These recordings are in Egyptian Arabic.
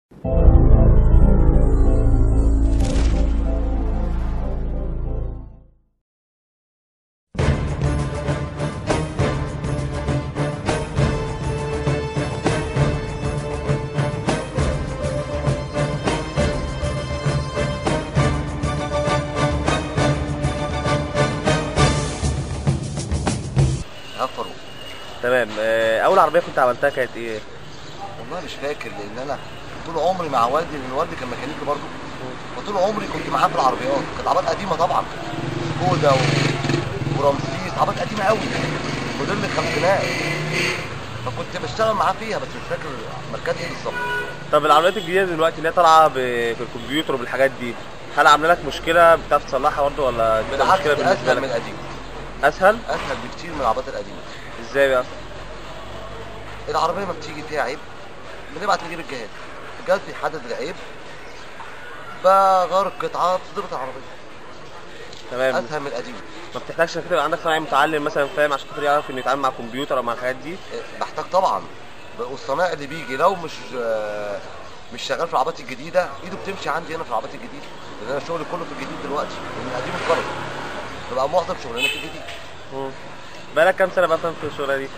يا فاروق تمام آه، اول عربيه كنت عملتها كانت ايه والله مش فاكر لان انا طول عمري مع والدي لان والدي كان ميكانيكي برضه فطول عمري كنت معاه في العربيات كانت عربيات قديمه طبعا سكودا و... ورمسيس عربيات قديمه قوي موديل الخمسينات فكنت بشتغل معاه فيها بس مش فاكر ماركات ايه بالظبط طب العربيات الجديده دلوقتي اللي هي طالعه ب- بالكمبيوتر وبالحاجات دي هل عامله لك مشكله بتعرف تصلحها برضه ولا دي بالعكس مشكله بالنسبه اسهل من لك القديم اسهل اسهل بكتير من العربيات القديمه ازاي بقى العربيه ما بتيجي فيها عيب بنبعت نجيب الجهاز الجهاز بيحدد العيب بغير القطعه بتظبط العربيه تمام اسهل من القديم ما بتحتاجش انك تبقى عندك صناعي متعلم مثلا فاهم عشان خاطر يعرف انه يتعامل مع الكمبيوتر او مع الحاجات دي بحتاج طبعا والصنايعي اللي بيجي لو مش آه، مش شغال في العربيات الجديده ايده بتمشي عندي هنا في العربيات الجديده لان انا شغلي كله في الجديد دلوقتي لان القديم اتخرج ببقى معظم شغلنا في الجديد مم. بقالك كام سنه بقى فاهم في الشغلانه دي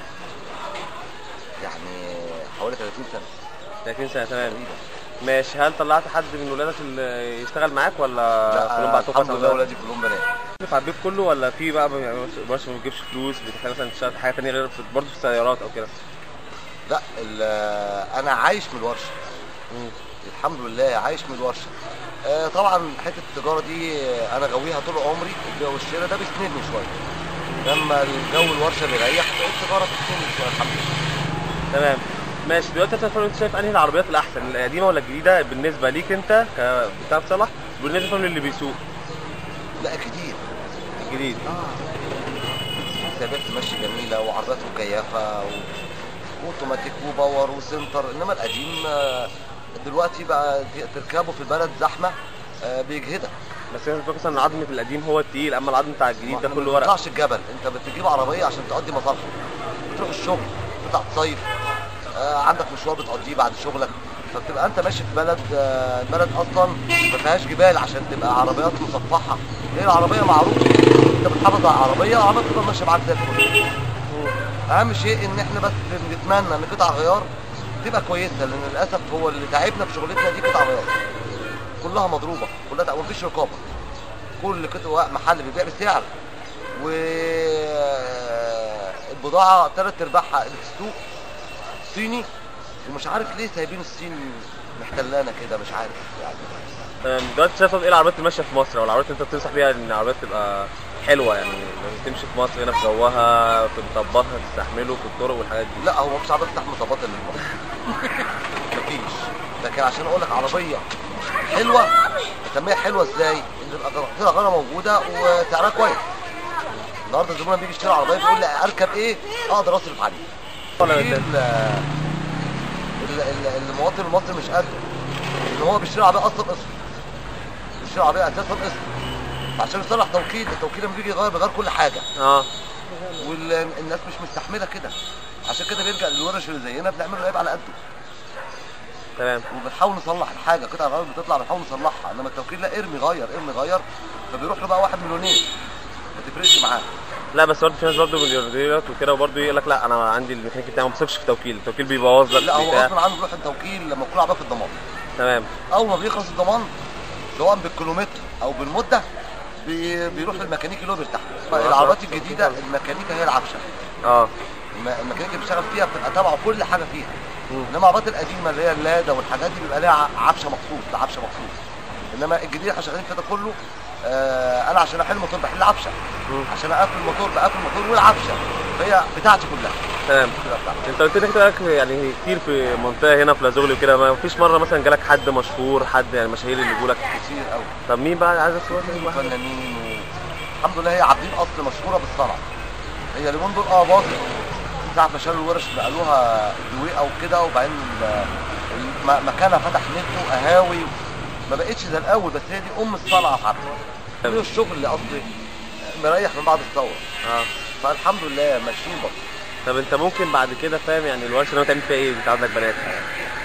يعني حوالي 30 سنه 30 سنه تمام تقريبا ماشي هل طلعت حد من ولادك اللي يشتغل معاك ولا كلهم لا بعتوك الحمد مثلا لله بقى؟ ولادي كلهم بنات في البيت كله ولا في بقى برش ما بتجيبش فلوس بتحتاج مثلا تشتغل في حاجه ثانيه غير في- برضه في السيارات او كده لا ال- انا عايش من الورشه مم. الحمد لله عايش من الورشه آه، طبعا حته التجاره دي آه، انا غاويها طول عمري البيع والشراء ده بيسندني شويه لما الجو الورشه بيريح التجاره بتسندني شويه الحمد لله تمام ماشي دلوقتي انت انت شايف انهي العربيات الاحسن القديمه ولا الجديده بالنسبه ليك انت كبتاع صلاح بالنسبه للي بيسوق لا كتير الجديد ثبات ماشي جميله وعربيات مكيفه و... واوتوماتيك وباور وسنتر انما القديم آه، دلوقتي بقى تركبه في البلد زحمه آه، بيجهدك بس انت فاكر مثلا عظمه القديم هو التقيل اما العظم بتاع الجديد ده ما كله ورق بتطلعش الجبل انت بتجيب عربيه عشان تقضي مصالحك بتروح الشغل بتطلع تصيف آه عندك مشوار بتقضيه بعد شغلك فبتبقى انت ماشي في بلد آه البلد اصلا ما فيهاش جبال عشان تبقى عربيات مصفحه هي العربيه معروفه انت بتحافظ على العربيه العربيه تفضل ماشيه معاك زي الفل اهم شيء ان احنا بس بنتمنى ان قطع غيار تبقى كويسه لان للاسف هو اللي تعبنا في شغلتنا دي قطع غيار كلها مضروبه كلها تع- ومفيش رقابه كل قطع محل بيبيع بسعر و البضاعه ثلاث ارباعها اللي في السوق صيني ومش عارف ليه سايبين الصين محتلانا كده مش عارف يعني تمام دلوقتي شايف ايه العربيات اللي ماشيه في مصر او العربيات اللي انت بتنصح بيها ان العربيات تبقى حلوه يعني لما تمشي في مصر هنا في جوها في مطبخها تستحمله في الطرق والحاجات دي لا هو مفيش عربيه تستحمل طبات اللي مفيش لكن عشان اقول لك عربيه حلوه اسميها حلوه ازاي؟ ان تبقى فيها غيره موجوده وسعرها كويس النهارده الزبون بيجي يشتري عربيه بيقول لي اركب ايه اقدر اصرف عليه ولا كتير ال- ال- ال- المواطن المصري مش قادر ان هو بيشتري عربيه اصلا قسط بيشتري عربيه اساسا قسط عشان يصلح توكيل التوكيل لما بيجي يغير بيغير كل حاجه اه والناس مش مستحمله كده عشان كده بيلجأ للورش اللي زينا بنعمل له عيب على قده تمام وبنحاول نصلح الحاجه قطع الغيار بتطلع بنحاول نصلحها انما التوكيل لا ارمي غير ارمي غير فبيروح له بقى واحد مليونير ما تفرقش معاه لا بس برضه في ناس برضه مليارديرات وكده وبرضه يقول لك لا انا عندي الميكانيكي بتاعي ما بثقش في توكيل التوكيل بيبوظ لك لا هو بتاع غصب عنه بيروح التوكيل لما يكون عربيه في الضمان تمام اول ما بيخلص الضمان سواء بالكيلومتر او بالمده بي- بيروح للميكانيكي اللي هو بيرتاح له العربيات الجديده الميكانيكا هي العفشه اه الم- الميكانيكي اللي بيشتغل فيها بتبقى تابعه كل حاجه فيها مم. انما العربيات القديمه اللي هي اللادا والحاجات دي بيبقى لها ع- عفشه مخصوص ده عفشه مخصوص انما الجديد احنا شغالين فيه ده كله آه انا عشان احل الموتور بحل عفشه مم. عشان اقفل الموتور بقفل الموتور والعفشه فهي بتاعتي كلها تمام كلها بتاعتي انت قلت لي كده لك يعني كتير في منطقه هنا في لازوغلي وكده ما فيش مره مثلا جالك حد مشهور حد يعني مشاهير اللي يجوا لك كتير قوي طب مين بقى عايز اسمع واحد فنانين و... الحمد لله هي عابدين اصل مشهوره بالصنعه هي اليومين دول اه باظت من ساعه ما شالوا الورش نقلوها دويقه وكده وبعدين ال- الم- مكانها فتح نت وقهاوي ما بقتش زي الاول بس هي دي ام الصنعه في عبده كل الشغل اللي قصدي مريح من بعد الثوره اه فالحمد لله ماشيين برضه طب انت ممكن بعد كده فاهم يعني الورشه اللي انت تعمل فيها ايه انت عندك بنات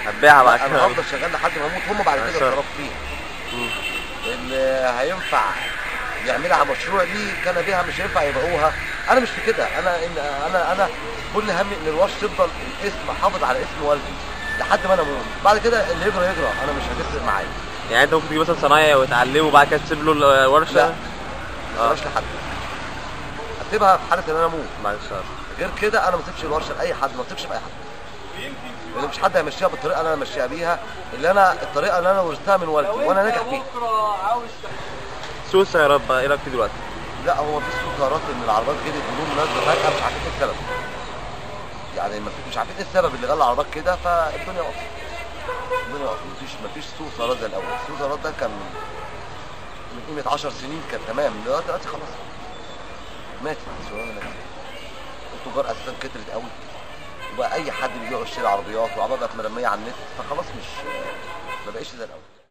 هتبيعها بعد لا، انا كده هفضل شغال لحد ما اموت هم بعد كده عشان- يتصرفوا فيه مم. اللي هينفع يعملها مشروع ليه كان بيها مش هينفع يبيعوها انا مش في كده انا إن انا انا كل همي ان الورش تفضل الاسم حافظ على اسم والدي لحد ما انا اموت بعد كده اللي يجرى يجرى انا مش هتفرق معايا يعني انت ممكن تجيب مثلا صنايعي وتعلمه وبعد كده تسيب له الورشه لا آه. مش لحد هسيبها في حاله ان انا اموت بعد الشهر غير كده انا ما اسيبش الورشه لاي حد ما اسيبش باي حد لان مش حد هيمشيها بالطريقه اللي انا ماشيها بيها اللي انا الطريقه اللي انا ورثتها من والدي وانا ناجح فيها سوق السيارات بقى ايه رايك فيه دلوقتي؟ لا هو في سوق قرارات ان العربيات غلت بدون مناسبه فجاه مش عارفين ايه السبب يعني ما في- مش عارفين ايه السبب اللي غلى العربيات كده فالدنيا واقفه الدنيا واقفه مفيش مفيش سوق سيارات زي الاول سوق سيارات ده كان من قيمه 10 سنين كان تمام دلوقتي دلوقتي خلاص ماتت الشغلانه ماتت التجار اساسا كترت قوي وبقى اي حد بيبيع ويشتري عربيات وعربيات بقت مرميه على النت فخلاص مش ما بقاش زي الاول